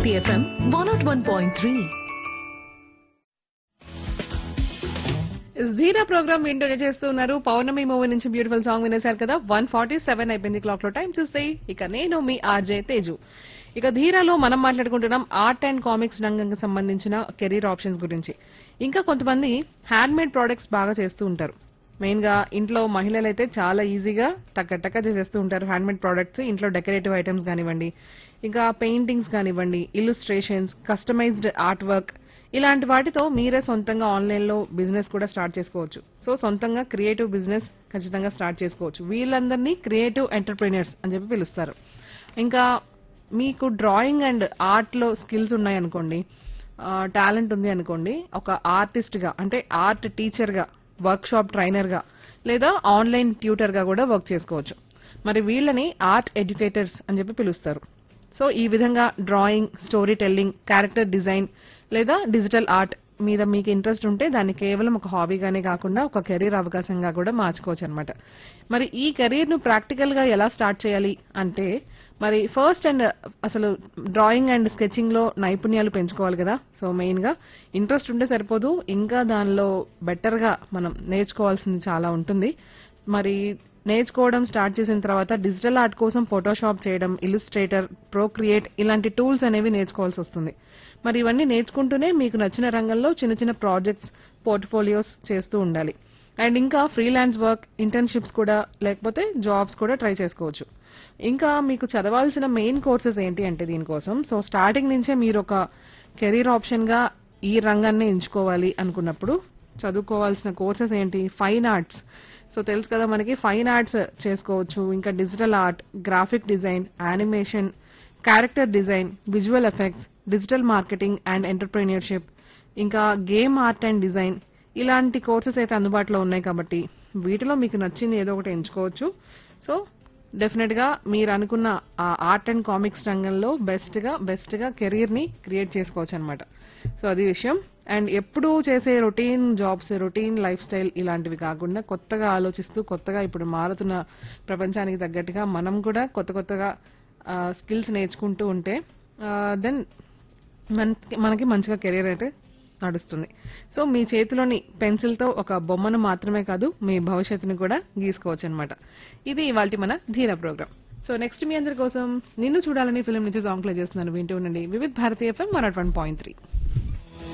FM one nought one point three Dheera program వింటూనే చేస్తున్నారు Pournami movie నుంచి బ్యూటిఫుల్ సాంగ్ వినేశారు కదా వన్ ఫార్టీ సెవెన్ అయిపోయింది క్లాక్ లో టైం చూస్తే ఇక నేను మీ ఆర్జే తేజు ఇక ధీరాలో మనం మాట్లాడుకుంటున్నాం ఆర్ట్ అండ్ కామిక్స్ రంగంకి సంబంధించిన కెరీర్ ఆప్షన్స్ గురించి ఇంకా కొంతమంది హ్యాండ్ మేడ్ ప్రోడక్ట్స్ బాగా చేస్తూ ఉంటారు మెయిన్ గా ఇంట్లో మహిళలు అయితే చాలా ఈజీగా టక్క టక్క చేసేస్తూ ఉంటారు హ్యాండ్ మేడ్ ప్రోడక్ట్స్ ఇంట్లో డెకరేటివ్ ఐటమ్స్ కానివ్వండి ఇంకా పెయింటింగ్స్ కానివ్వండి ఇల్లుస్ట్రేషన్స్ కస్టమైజ్డ్ ఆర్ట్ వర్క్ ఇలాంటి వాటితో మీరే సొంతంగా ఆన్లైన్ లో బిజినెస్ కూడా స్టార్ట్ చేసుకోవచ్చు సో సొంతంగా క్రియేటివ్ బిజినెస్ ఖచ్చితంగా స్టార్ట్ చేసుకోవచ్చు వీళ్ళందరినీ క్రియేటివ్ ఎంటర్ప్రీనియర్స్ అని చెప్పి పిలుస్తారు ఇంకా మీకు డ్రాయింగ్ అండ్ ఆర్ట్ లో స్కిల్స్ ఉన్నాయనుకోండి టాలెంట్ ఉంది అనుకోండి ఒక ఆర్టిస్ట్ గా అంటే ఆర్ట్ టీచర్ గా వర్క్ షాప్ ట్రైనర్ గా లేదా ఆన్లైన్ ట్యూటర్ గా కూడా వర్క్ చేసుకోవచ్చు మరి వీళ్ళని ఆర్ట్ ఎడ్యుకేటర్స్ అని చెప్పి పిలుస్తారు సో ఈ విధంగా drawing story telling character design లేదా డిజిటల్ ఆర్ట్ మీద మీకు ఇంట్రెస్ట్ ఉంటే దాన్ని కేవలం ఒక హాబీగానే కాకుండా ఒక కెరీర్ అవకాశంగా కూడా మార్చుకోవచ్చు అనమాట మరి ఈ కెరీర్ ను ప్రాక్టికల్ గా ఎలా స్టార్ట్ చేయాలి అంటే మరి ఫస్ట్ అండ్ అసలు డ్రాయింగ్ అండ్ స్కెచింగ్ లో నైపుణ్యాలు పెంచుకోవాలి కదా సో మెయిన్ గా ఇంట్రెస్ట్ ఉంటే సరిపోదు ఇంకా దానిలో బెటర్ గా మనం నేర్చుకోవాల్సింది చాలా ఉంటుంది మరి నేర్చుకోవడం స్టార్ట్ చేసిన తర్వాత డిజిటల్ ఆర్ట్ కోసం ఫోటోషాప్ చేయడం ఇల్లుస్ట్రేటర్ ప్రోక్రియేట్ ఇలాంటి టూల్స్ అనేవి నేర్చుకోవాల్సి వస్తుంది మరి ఇవన్నీ నేర్చుకుంటూనే మీకు నచ్చిన రంగంలో చిన్న చిన్న ప్రాజెక్ట్స్ పోర్ట్ఫోలియోస్ చేస్తూ ఉండాలి అండ్ ఇంకా ఫ్రీలాన్స్ వర్క్ ఇంటర్న్షిప్స్ కూడా లేకపోతే జాబ్స్ కూడా ట్రై చేసుకోవచ్చు ఇంకా మీకు చదవాల్సిన మెయిన్ కోర్సెస్ ఏంటి అంటే దీనికోసం సో స్టార్టింగ్ నుంచే మీరు ఒక కెరీర్ ఆప్షన్ గా ఈ రంగాన్ని ఎంచుకోవాలి అనుకున్నప్పుడు చదువుకోవాల్సిన కోర్సెస్ ఏంటి ఫైన్ ఆర్ట్స్ సో తెలుసు కదా మనకి ఫైన్ ఆర్ట్స్ చేసుకోవచ్చు ఇంకా digital art graphic design animation character design visual effects digital marketing and entrepreneurship ఇంకా గేమ్ ఆర్ట్ అండ్ డిజైన్ ఇలాంటి కోర్సెస్ అయితే అందుబాటులో ఉన్నాయి కాబట్టి వీటిలో మీకు నచ్చింది ఏదో ఒకటి ఎంచుకోవచ్చు సో డెఫినెట్ గా మీరు అనుకున్న ఆ ఆర్ట్ అండ్ కామిక్స్ రంగంలో బెస్ట్ గా బెస్ట్ గా కెరీర్ ని క్రియేట్ చేసుకోవచ్చు అనమాట సో అది విషయం అండ్ ఎప్పుడూ చేసే routine jobs routine life style ఇలాంటివి కాకుండా కొత్తగా ఆలోచిస్తూ కొత్తగా ఇప్పుడు మారుతున్న ప్రపంచానికి తగ్గట్టుగా మనం కూడా కొత్త కొత్తగా స్కిల్స్ నేర్చుకుంటూ ఉంటే దెన్ మనకి మనకి మంచిగా కెరీర్ అయితే నడుస్తుంది సో మీ చేతిలోని పెన్సిల్ తో ఒక బొమ్మను మాత్రమే కాదు మీ భవిష్యత్తుని కూడా గీసుకోవచ్చు అనమాట ఇది ఇవాళ మన ధీర ప్రోగ్రామ్ సో నెక్స్ట్ మీ అందరి కోసం నిన్ను చూడాలని ఫిల్మ్ నుంచి సాంగ్ ప్లే చేస్తున్నాను వింటూ ఉండండి Vividh Bharati F M one point three